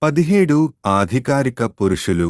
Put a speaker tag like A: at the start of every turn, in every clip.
A: పదిహేడు ఆధికారిక పురుషులు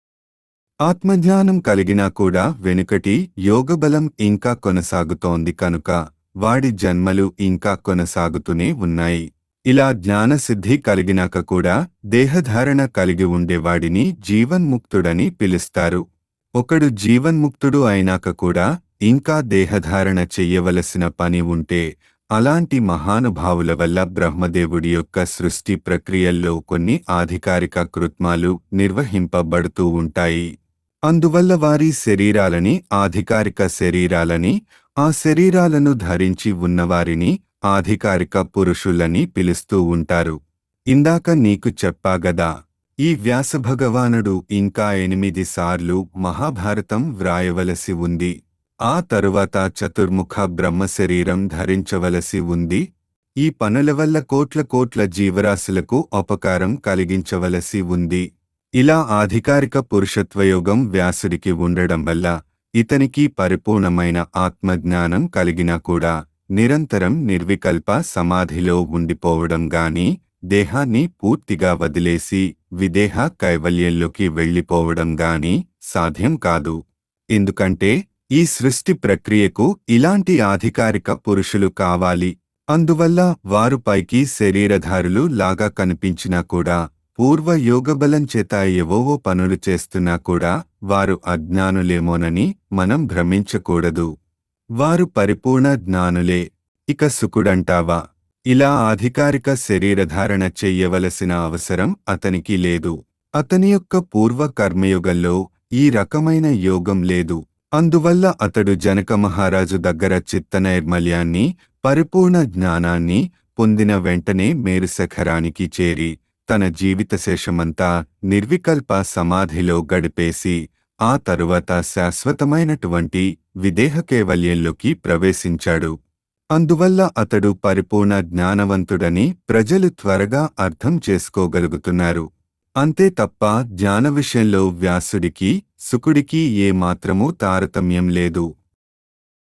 A: ఆత్మజ్ఞానం కలిగినా కూడా వెనుకటి యోగబలం ఇంకా కొనసాగుతోంది కనుక వాడి జన్మలు ఇంకా కొనసాగుతూనే ఉన్నాయి ఇలా జ్ఞానసిద్ధి కలిగినాక కూడా దేహధారణ కలిగి ఉండేవాడిని జీవన్ముక్తుడని పిలుస్తారు ఒకడు జీవన్ముక్తుడు అయినాక కూడా ఇంకా దేహధారణ చెయ్యవలసిన పని ఉంటే అలాంటి మహానుభావుల వల్ల బ్రహ్మదేవుడి యొక్క సృష్టి ప్రక్రియల్లో కొన్ని ఆధికారిక కృత్మాలు నిర్వహింపబడుతూ ఉంటాయి అందువల్ల వారి శరీరాలని ఆధికారిక శరీరాలని ఆ శరీరాలను ధరించి ఉన్నవారిని ఆధికారిక పురుషులని పిలుస్తూ ఉంటారు ఇందాక నీకు చెప్పాగదా ఈ వ్యాసభగవానుడు ఇంకా ఎనిమిది సార్లు మహాభారతం వ్రాయవలసి ఉంది ఆ తరువాత చతుర్ముఖ బ్రహ్మశరీరం ధరించవలసి ఉంది ఈ పనుల వల్ల కోట్ల కోట్ల జీవరాశులకు ఉపకారం కలిగించవలసి ఉంది ఇలా ఆధికారిక పురుషత్వయోగం వ్యాసుడికి ఉండడం వల్ల ఇతనికి పరిపూర్ణమైన ఆత్మజ్ఞానం కలిగినా కూడా నిరంతరం నిర్వికల్ప సమాధిలో ఉండిపోవడం గాని దేహాన్ని పూర్తిగా వదిలేసి విదేహ కైవల్యంలోకి వెళ్ళిపోవడం గాని సాధ్యం కాదు ఎందుకంటే ఈ సృష్టి ప్రక్రియకు ఇలాంటి ఆధికారిక పురుషులు కావాలి అందువల్ల వారు పైకి శరీరధారులు లాగా కనిపించినా కూడా పూర్వ యోగబలం చేత ఏవోవో పనులు చేస్తున్నా కూడా వారు అజ్ఞానులేమోనని మనం భ్రమించకూడదు వారు పరిపూర్ణ జ్ఞానులే ఇక సుకుడంటావా ఇలా ఆధికారిక శరీరధారణ చెయ్యవలసిన అవసరం అతనికి లేదు అతని యొక్క పూర్వ కర్మయుగంలో ఈ రకమైన యోగం లేదు అందువల్ల అతడు జనక మహారాజు దగ్గర చిత్తనైర్మల్యాన్ని పరిపూర్ణ జ్ఞానాన్ని పొందిన వెంటనే మేరుశఖరానికి చేరి తన జీవితశేషమంతా నిర్వికల్ప సమాధిలో గడిపేసి ఆ తరువాత శాశ్వతమైనటువంటి విదేహ కైవల్యంలోకి ప్రవేశించాడు అందువల్ల అతడు పరిపూర్ణ జ్ఞానవంతుడని ప్రజలు త్వరగా అర్థం చేసుకోగలుగుతున్నారు అంతే తప్ప జ్ఞాన విషయంలో వ్యాసుడికి సుకుడికి ఏ మాత్రమూ తారతమ్యం లేదు